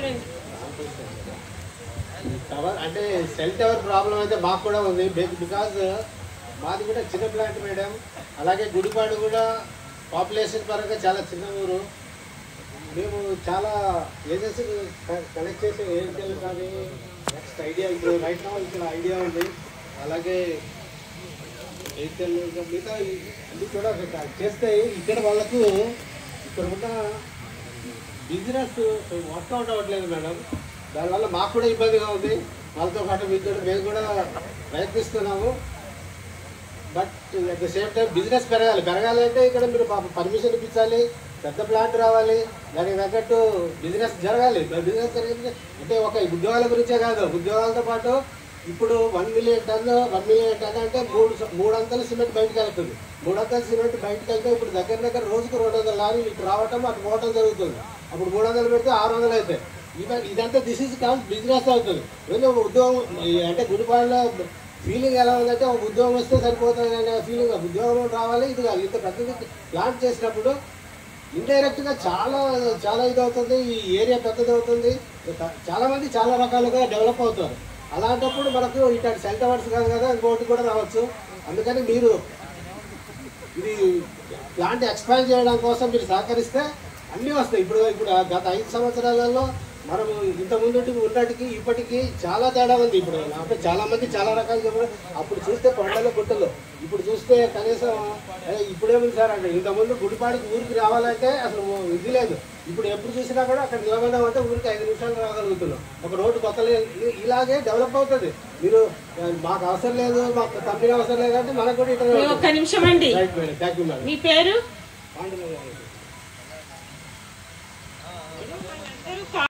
అవునండి టవర్ అంటే cell tower problem అయితే మాకు కూడా ఉంది బికాజ్ మాది కూడా చిన్న ప్లాంట్ మేడం అలాగే గుడిపాడు కూడా పాపులేషన్ పరంగా చాలా చిన్న ఊరు మేము చాలా ఏజెన్సీ కనెక్ట్ చేసే ఎయిర్టెల్ కానీ నెక్స్ట్ ఐడియా ఇప్పుడు రైట్ నా ఇక్కడ ఐడియా ఉంది అలాగే ఎయిర్టెల్ ఇంకా మిగతా అన్ని కూడా చేస్తే ఇక్కడ వాళ్ళకు ఇక్కడ ఉన్న బిజినెస్ వర్కౌట్ అవ్వట్లేదు మేడం దానివల్ల మాకు కూడా ఇబ్బందిగా ఉంది వాళ్ళతో పాటు మీకు కూడా మేము కూడా ప్రయత్నిస్తున్నాము but at the same time business పెరగాలి పెరగాలి అంటే ఇక్కడ మీరు పర్మిషన్ ఇప్పించాలి పెద్ద ప్లాంట్ రావాలి దానికి తగ్గట్టు బిజినెస్ జరగాలి బిజినెస్ జరిగింది అంటే ఒక ఉద్యోగాల గురించే కాదు ఉద్యోగాలతో పాటు ఇప్పుడు one million ton one million ton అంటే మూడు స- మూడు అంతల సిమెంట్ బయటకు వెళ్తుంది మూడు అంతల సిమెంట్ బయటకు వెళ్తే ఇప్పుడు దగ్గర దగ్గర రోజుకు రెండు వందల లారీలు ఇటు రావటం అటు పోవటం జరుగుతుంది అప్పుడు మూడు వందలు పెడితే ఆరు వందలు అవుతాయి ఇవన్నీ ఇదంతా దిస్ ఇస్ కాల్ బిజినెస్ అవుతుంది ఎందుకంటే ఒక ఉద్యోగం ఈ అంటే గుడిపాడులో ఫీలింగ్ ఎలా ఉందంటే ఒక ఉద్యోగం వస్తే సరిపోతుంది అనే ఫీలింగ్ ఉద్యోగం రావాలి ఇది కాదు ఇంత పెద్దది ప్లాంట్ చేసినప్పుడు ఇండైరెక్ట్ గా చాలా చాలా ఇది అవుతుంది ఈ ఏరియా పెద్దది అవుతుంది చాలా మంది చాలా రకాలుగా డెవలప్ అవుతారు అలాంటప్పుడు మనకు ఇట్లాంటి సెల్ టవర్స్ కాదు కదా ఇంకోటి కూడా రావచ్చు అందుకని మీరు ఇది ప్లాంట్ ఎక్స్పాండ్ చేయడం కోసం మీరు సహకరిస్తే అన్నీ వస్తాయి ఇప్పుడు ఇప్పుడు ఆ గత ఐదు సంవత్సరాలలో మనం ఇంత ముందు ఉన్నటికి ఇప్పటికి చాలా తేడా ఉంది ఇప్పుడు అంటే చాలా మంది చాలా రకాలు చెప్పారు అప్పుడు చూస్తే కొండల గుట్టలు ఇప్పుడు చూస్తే కనీసం ఏ, ఇప్పుడేముంది సార్ అంటే ఇంత ముందు గుడిపాడికి ఊరికి రావాలంటే అసలు ఇది లేదు ఇప్పుడు ఎప్పుడు చూసినా కూడా అక్కడ నిలబడ్డామంటే ఊరికి ఐదు నిమిషాలు రాగలుగుతున్నాం ఒక రోడ్డు కొత్త లేదు ఇ- ఇలాగే డెవలప్ అవుతుంది మీరు ఆ, మాకు అవసరం లేదు మాకు కంపెనీ అవసరం లేదు అంటే మనకు కూడా మీ ఇట్లా ఒక్క నిమిషం అండి right madam thank you madam మీ పేరు పాండురంగ గారు.